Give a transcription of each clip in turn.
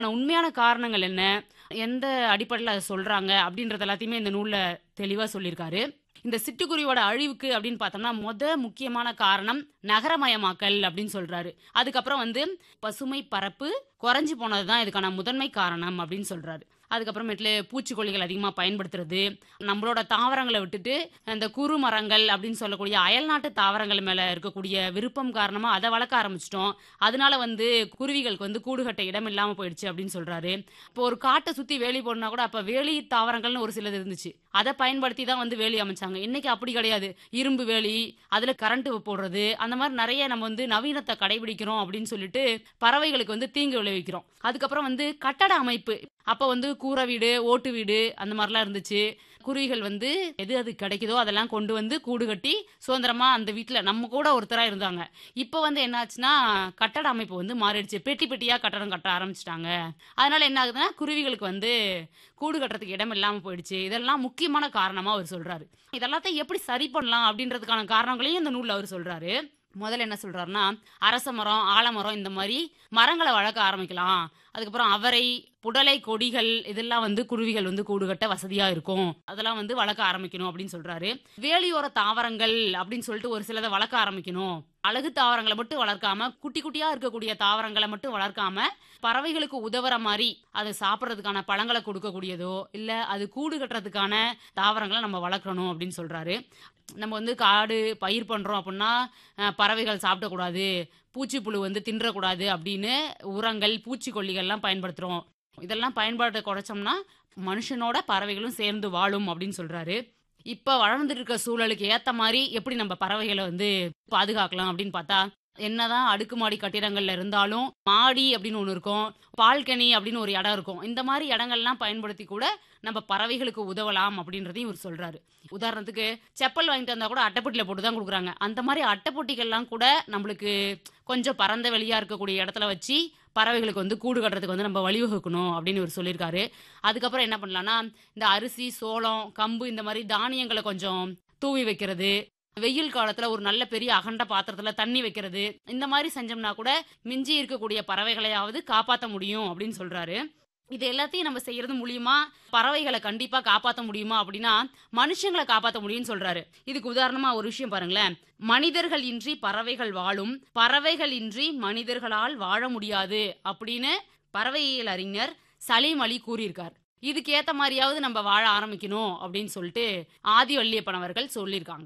ஆனா உண்மையான காரணங்கள் என்ன எந்த அடிப்படையில் அதை சொல்றாங்க அப்படின்றது எல்லாத்தையுமே இந்த நூல்ல தெளிவா சொல்லியிருக்காரு இந்த சிட்டுக்குருவியோட அழிவுக்கு அப்படின்னு பார்த்தோம்னா முத முக்கியமான காரணம் நகரமயமாக்கல் அப்படின்னு சொல்றாரு அதுக்கப்புறம் வந்து பசுமை பரப்பு குறைஞ்சு போனது தான் இதுக்கான முதன்மை காரணம் அப்படின்னு சொல்றாரு அதுக்கப்புறமேட்டுல பூச்சிக்கொல்லிகள் அதிகமாக பயன்படுத்துறது நம்மளோட தாவரங்களை விட்டுட்டு அந்த குறு மரங்கள் அப்படின்னு சொல்லக்கூடிய அயல்நாட்டு தாவரங்கள் மேலே இருக்கக்கூடிய விருப்பம் காரணமாக அதை வளர்க்க ஆரம்பிச்சிட்டோம் அதனால வந்து குருவிகளுக்கு வந்து கூடு கட்ட இடம் இல்லாமல் போயிடுச்சு அப்படின்னு சொல்றாரு இப்போ ஒரு காட்டை சுற்றி வேலி போடனா கூட அப்போ வேலி தாவரங்கள்னு ஒரு சிலது இருந்துச்சு அதை பயன்படுத்தி தான் வந்து வேலி அமைச்சாங்க இன்னைக்கு அப்படி கிடையாது இரும்பு வேலி அதில் கரண்ட் போடுறது அந்த மாதிரி நிறைய நம்ம வந்து நவீனத்தை கடைபிடிக்கிறோம் அப்படின்னு சொல்லிட்டு பறவைகளுக்கு வந்து தீங்கு விளைவிக்கிறோம் அதுக்கப்புறம் வந்து கட்டட அமைப்பு அப்போ வந்து கூரை வீடு ஓட்டு வீடு அந்த மாதிரிலாம் இருந்துச்சு குருவிகள் வந்து எது அது கிடைக்குதோ அதெல்லாம் கொண்டு வந்து கூடு கட்டி சுதந்திரமா அந்த வீட்டில் நம்ம கூட ஒருத்தராக இருந்தாங்க இப்போ வந்து என்னாச்சுன்னா கட்டட அமைப்பு வந்து மாறிடுச்சு பெட்டி பெட்டியாக கட்டடம் கட்ட ஆரம்பிச்சிட்டாங்க அதனால என்ன ஆகுதுன்னா குருவிகளுக்கு வந்து கூடு கட்டுறதுக்கு இடம் இல்லாமல் போயிடுச்சு இதெல்லாம் முக்கியமான காரணமாக அவர் சொல்றாரு இதெல்லாத்தையும் எப்படி சரி பண்ணலாம் அப்படின்றதுக்கான காரணங்களையும் இந்த நூலில் அவர் சொல்றாரு முதல்ல என்ன சொல்றாருன்னா அரச மரம் ஆலமரம் இந்த மாதிரி மரங்களை வளர்க்க ஆரம்பிக்கலாம் அதுக்கப்புறம் அவரை புடலை கொடிகள் இதெல்லாம் வந்து குருவிகள் வந்து கூடு கட்ட வசதியா இருக்கும் அதெல்லாம் வந்து வளர்க்க ஆரம்பிக்கணும் அப்படின்னு சொல்றாரு வேலியோர தாவரங்கள் அப்படின்னு சொல்லிட்டு ஒரு சிலதை வளர்க்க ஆரம்பிக்கணும் அழகு தாவரங்களை மட்டும் வளர்க்காம குட்டி குட்டியா இருக்கக்கூடிய தாவரங்களை மட்டும் வளர்க்காம பறவைகளுக்கு உதவுற மாதிரி அது சாப்பிட்றதுக்கான பழங்களை கொடுக்கக்கூடியதோ இல்ல அது கூடு கட்டுறதுக்கான தாவரங்களை நம்ம வளர்க்கணும் அப்படின்னு சொல்றாரு நம்ம வந்து காடு பயிர் பண்றோம் அப்படின்னா அஹ், பறவைகள் சாப்பிடக்கூடாது பூச்சிப்புழு வந்து தின்றக்கூடாது அப்படின்னு உரங்கள் பூச்சிக்கொல்லிகள்லாம் பயன்படுத்துறோம் இதெல்லாம் பயன்பாட்டை குறைச்சோம்னா மனுஷனோட பறவைகளும் சேர்ந்து வாழும் அப்படின்னு சொல்றாரு இப்ப வளர்ந்துட்டு இருக்க சூழலுக்கு ஏத்த மாதிரி எப்படி நம்ம பறவைகளை வந்து பாதுகாக்கலாம் அப்படின்னு பார்த்தா என்னதான் அடுக்குமாடி கட்டிடங்கள்ல இருந்தாலும் மாடி அப்படின்னு ஒன்று இருக்கும் பால்கனி அப்படின்னு ஒரு இடம் இருக்கும் இந்த மாதிரி இடங்கள்லாம் பயன்படுத்தி கூட நம்ம பறவைகளுக்கு உதவலாம் அப்படின்றதையும் இவர் சொல்றாரு உதாரணத்துக்கு செப்பல் வாங்கிட்டு வந்தா கூட அட்டைப்பொட்டியில் போட்டு தான் கொடுக்குறாங்க அந்த மாதிரி அட்டைப்பொட்டிகள்லாம் கூட நம்மளுக்கு கொஞ்சம் பரந்த வெளியா இருக்கக்கூடிய இடத்துல வச்சு பறவைகளுக்கு வந்து கூடு கட்டுறதுக்கு வந்து நம்ம வழிவகுக்கணும் அப்படின்னு இவர் சொல்லியிருக்காரு அதுக்கப்புறம் என்ன பண்ணலாம்னா இந்த அரிசி சோளம் கம்பு இந்த மாதிரி தானியங்களை கொஞ்சம் தூவி வைக்கிறது வெயில் காலத்துல ஒரு நல்ல பெரிய அகண்ட பாத்திரத்துல தண்ணி வைக்கிறது இந்த மாதிரி செஞ்சோம்னா கூட மிஞ்சி இருக்கக்கூடிய பறவைகளையாவது காப்பாற்ற முடியும் அப்படின்னு சொல்றாரு இது எல்லாத்தையும் நம்ம செய்யறது மூலியமா பறவைகளை கண்டிப்பா காப்பாற்ற முடியுமா அப்படின்னா மனுஷங்களை காப்பாற்ற முடியும்னு சொல்றாரு இதுக்கு உதாரணமா ஒரு விஷயம் பாருங்களேன் மனிதர்கள் இன்றி பறவைகள் வாழும் பறவைகள் இன்றி மனிதர்களால் வாழ முடியாது அப்படின்னு பறவையியல் அறிஞர் சலீம் அலி கூறியிருக்கார் இதுக்கு ஏத்த மாதிரியாவது நம்ம வாழ ஆரம்பிக்கணும் அப்படின்னு சொல்லிட்டு ஆதி வள்ளியப்பன் அவர்கள் சொல்லியிருக்காங்க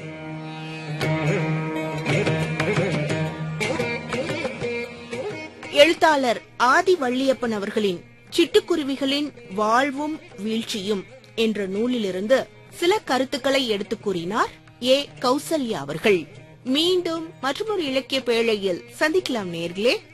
எழுத்தாளர் ஆதி வள்ளியப்பன் அவர்களின் சிட்டுக்குருவிகளின் வாழ்வும் வீழ்ச்சியும் என்ற நூலிலிருந்து சில கருத்துக்களை எடுத்துக் கூறினார் ஏ கௌசல்யா அவர்கள் மீண்டும் மற்றொரு இலக்கிய பேழையில் சந்திக்கலாம் நேர்களே